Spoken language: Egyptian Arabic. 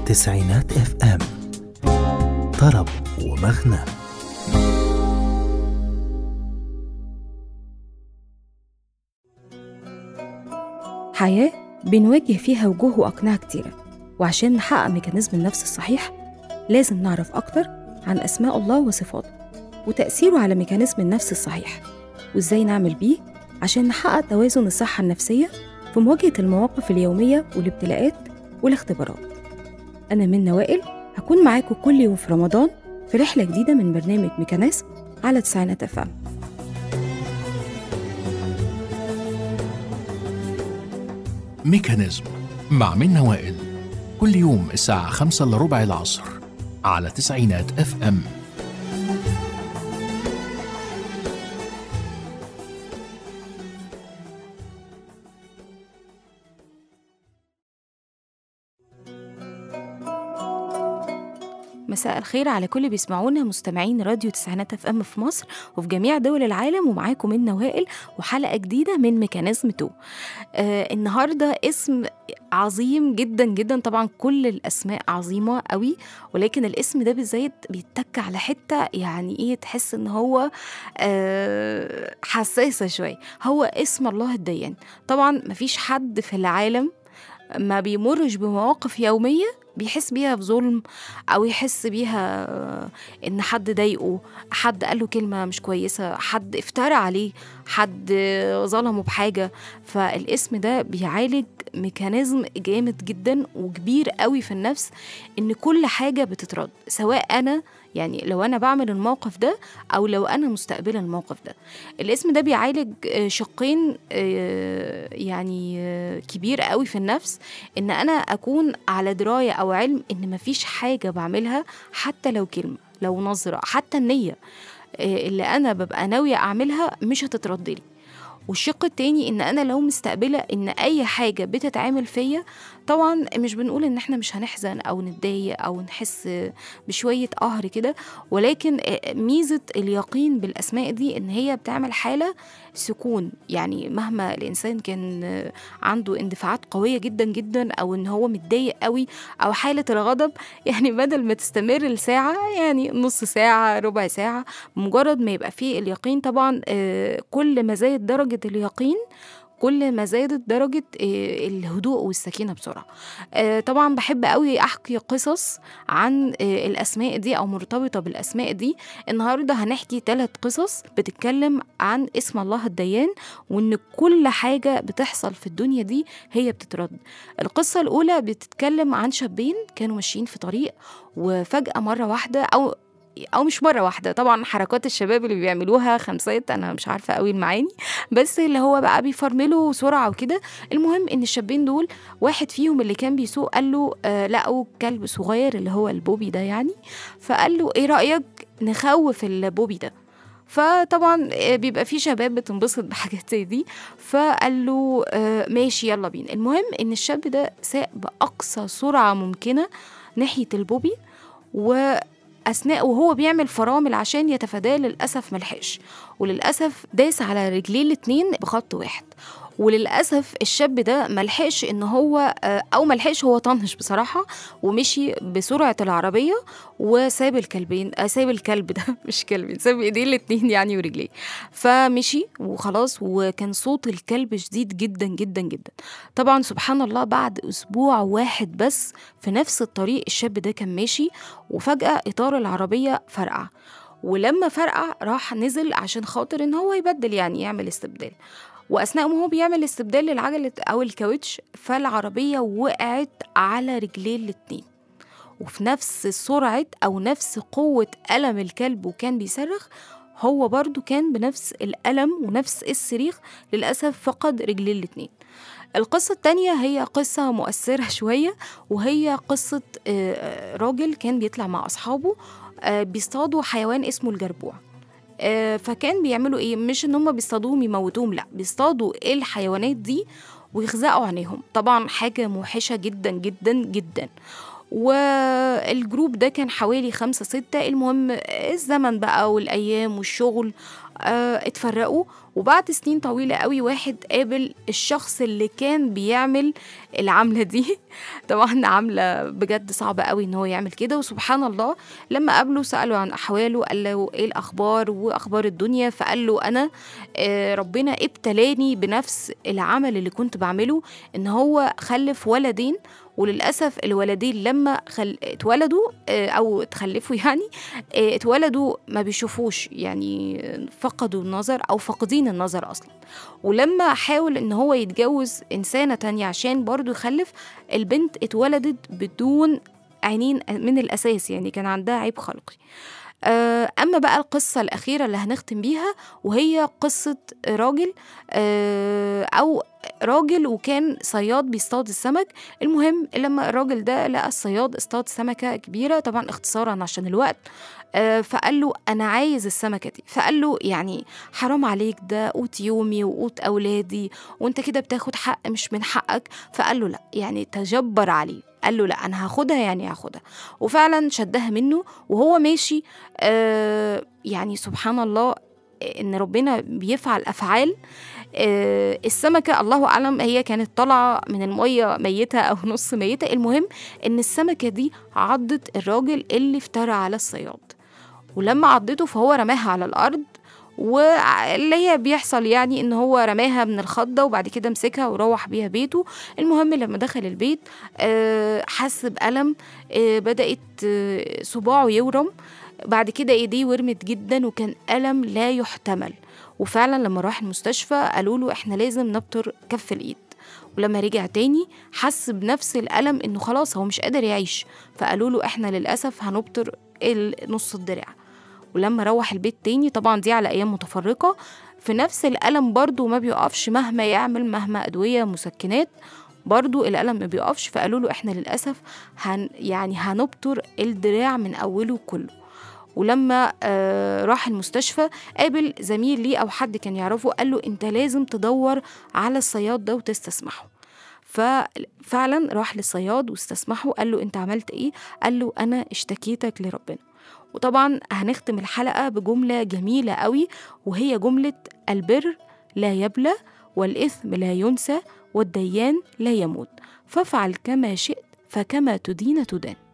تسعينات اف ام طرب ومغنى حياة بنواجه فيها وجوه وأقنعة كتيرة وعشان نحقق ميكانيزم النفس الصحيح لازم نعرف أكتر عن أسماء الله وصفاته وتأثيره على ميكانيزم النفس الصحيح وإزاي نعمل بيه عشان نحقق توازن الصحة النفسية في مواجهة المواقف اليومية والابتلاءات والاختبارات أنا من وائل هكون معاكم كل يوم في رمضان في رحلة جديدة من برنامج ميكانيزم على تسعينات أفهم ميكانيزم مع منى وائل كل يوم الساعة خمسة إلا ربع العصر على تسعينات اف ام مساء الخير على كل بيسمعونا مستمعين راديو تسعينات اف ام في مصر وفي جميع دول العالم ومعاكم من وائل وحلقه جديده من ميكانيزم 2 آه النهارده اسم عظيم جدا جدا طبعا كل الاسماء عظيمه قوي ولكن الاسم ده بالذات بيتك على حته يعني ايه تحس ان هو آه حساسه شويه هو اسم الله الديان طبعا مفيش حد في العالم ما بيمرش بمواقف يوميه بيحس بيها بظلم او يحس بيها ان حد ضايقه حد قال له كلمه مش كويسه حد افترى عليه حد ظلمه بحاجه فالاسم ده بيعالج ميكانيزم جامد جدا وكبير قوي في النفس ان كل حاجه بتترد سواء انا يعني لو انا بعمل الموقف ده او لو انا مستقبله الموقف ده الاسم ده بيعالج شقين يعني كبير قوي في النفس ان انا اكون على درايه او علم ان مفيش حاجه بعملها حتى لو كلمه لو نظره حتى النيه اللي انا ببقى ناويه اعملها مش هتترد لي والشق التاني ان انا لو مستقبله ان اي حاجه بتتعمل فيا طبعا مش بنقول ان احنا مش هنحزن او نتضايق او نحس بشويه قهر كده ولكن ميزه اليقين بالاسماء دي ان هي بتعمل حاله سكون يعني مهما الانسان كان عنده اندفاعات قويه جدا جدا او ان هو متضايق قوي او حاله الغضب يعني بدل ما تستمر الساعه يعني نص ساعه ربع ساعه مجرد ما يبقى فيه اليقين طبعا كل ما زادت درجه اليقين كل ما زادت درجة الهدوء والسكينة بسرعة طبعا بحب قوي أحكي قصص عن الأسماء دي أو مرتبطة بالأسماء دي النهاردة هنحكي ثلاث قصص بتتكلم عن اسم الله الديان وإن كل حاجة بتحصل في الدنيا دي هي بتترد القصة الأولى بتتكلم عن شابين كانوا ماشيين في طريق وفجأة مرة واحدة أو او مش مره واحده طبعا حركات الشباب اللي بيعملوها خمسات انا مش عارفه قوي المعاني بس اللي هو بقى بيفرملوا سرعه وكده المهم ان الشابين دول واحد فيهم اللي كان بيسوق قال له آه لقوا كلب صغير اللي هو البوبي ده يعني فقال له ايه رايك نخوف البوبي ده فطبعا بيبقى في شباب بتنبسط بحاجات زي دي فقال له آه ماشي يلا بينا المهم ان الشاب ده ساق باقصى سرعه ممكنه ناحيه البوبي و اثناء وهو بيعمل فرامل عشان يتفاداه للاسف ملحقش وللاسف داس على رجليه الاتنين بخط واحد وللاسف الشاب ده ملحقش ان هو او ملحقش هو طنش بصراحه ومشي بسرعه العربيه وساب الكلبين ساب الكلب ده مش كلب ساب ايديه الاتنين يعني ورجليه فمشي وخلاص وكان صوت الكلب شديد جدا جدا جدا طبعا سبحان الله بعد اسبوع واحد بس في نفس الطريق الشاب ده كان ماشي وفجاه اطار العربيه فرقع ولما فرقع راح نزل عشان خاطر ان هو يبدل يعني يعمل استبدال واثناء ما هو بيعمل استبدال للعجله او الكاوتش فالعربيه وقعت على رجليه الاتنين وفي نفس سرعه او نفس قوه الم الكلب وكان بيصرخ هو برضو كان بنفس الألم ونفس الصريخ للأسف فقد رجليه الاتنين القصة التانية هي قصة مؤثرة شوية وهي قصة راجل كان بيطلع مع أصحابه بيصطادوا حيوان اسمه الجربوع فكان بيعملوا ايه مش ان هم بيصطادوهم يموتوهم لا بيصطادوا الحيوانات دي ويخزقوا عينيهم طبعا حاجه موحشه جدا جدا جدا والجروب ده كان حوالي خمسة ستة المهم الزمن بقى والأيام والشغل آه، اتفرقوا وبعد سنين طويلة قوي واحد قابل الشخص اللي كان بيعمل العملة دي طبعا عاملة بجد صعبة قوي ان هو يعمل كده وسبحان الله لما قابله سأله عن أحواله قال له ايه الأخبار وأخبار الدنيا فقال له أنا آه، ربنا ابتلاني بنفس العمل اللي كنت بعمله ان هو خلف ولدين وللأسف الولدين لما خل... اتولدوا آه، أو اتخلفوا يعني آه، اتولدوا ما بيشوفوش يعني فقدوا النظر أو فاقدين النظر أصلا ولما حاول إن هو يتجوز إنسانة تانية عشان برضو يخلف البنت اتولدت بدون عينين من الأساس يعني كان عندها عيب خلقي آه، أما بقى القصة الأخيرة اللي هنختم بيها وهي قصة راجل آه، أو راجل وكان صياد بيصطاد السمك المهم لما الراجل ده لقى الصياد اصطاد سمكة كبيرة طبعا اختصارا عشان الوقت آه، فقال له أنا عايز السمكة دي فقال له يعني حرام عليك ده قوت يومي وقوت أولادي وانت كده بتاخد حق مش من حقك فقال له لا يعني تجبر عليه قال له لا أنا هاخدها يعني هاخدها وفعلا شدها منه وهو ماشي آه يعني سبحان الله ان ربنا بيفعل افعال آه السمكه الله اعلم هي كانت طالعه من الميه ميته او نص ميته المهم ان السمكه دي عضت الراجل اللي افترى على الصياد ولما عضته فهو رماها على الارض واللي هي بيحصل يعني ان هو رماها من الخضه وبعد كده مسكها وروح بيها بيته المهم لما دخل البيت آه، حس بألم آه، بدأت آه، صباعه يورم بعد كده ايديه ورمت جدا وكان ألم لا يحتمل وفعلا لما راح المستشفى قالوا له احنا لازم نبتر كف الايد ولما رجع تاني حس بنفس الألم انه خلاص هو مش قادر يعيش فقالوا له احنا للأسف هنبتر ال- نص الدراع ولما روح البيت تاني طبعا دي على أيام متفرقة في نفس الألم برضو ما بيقفش مهما يعمل مهما أدوية مسكنات برضو الألم ما بيقفش فقالوا له احنا للأسف هن يعني هنبتر الدراع من أوله كله ولما آه راح المستشفى قابل زميل ليه أو حد كان يعرفه قال له أنت لازم تدور على الصياد ده وتستسمحه ففعلا راح للصياد واستسمحه قال له أنت عملت إيه؟ قال له أنا اشتكيتك لربنا وطبعا هنختم الحلقة بجملة جميلة قوي وهي جملة البر لا يبلى والإثم لا ينسى والديان لا يموت فافعل كما شئت فكما تدين تدان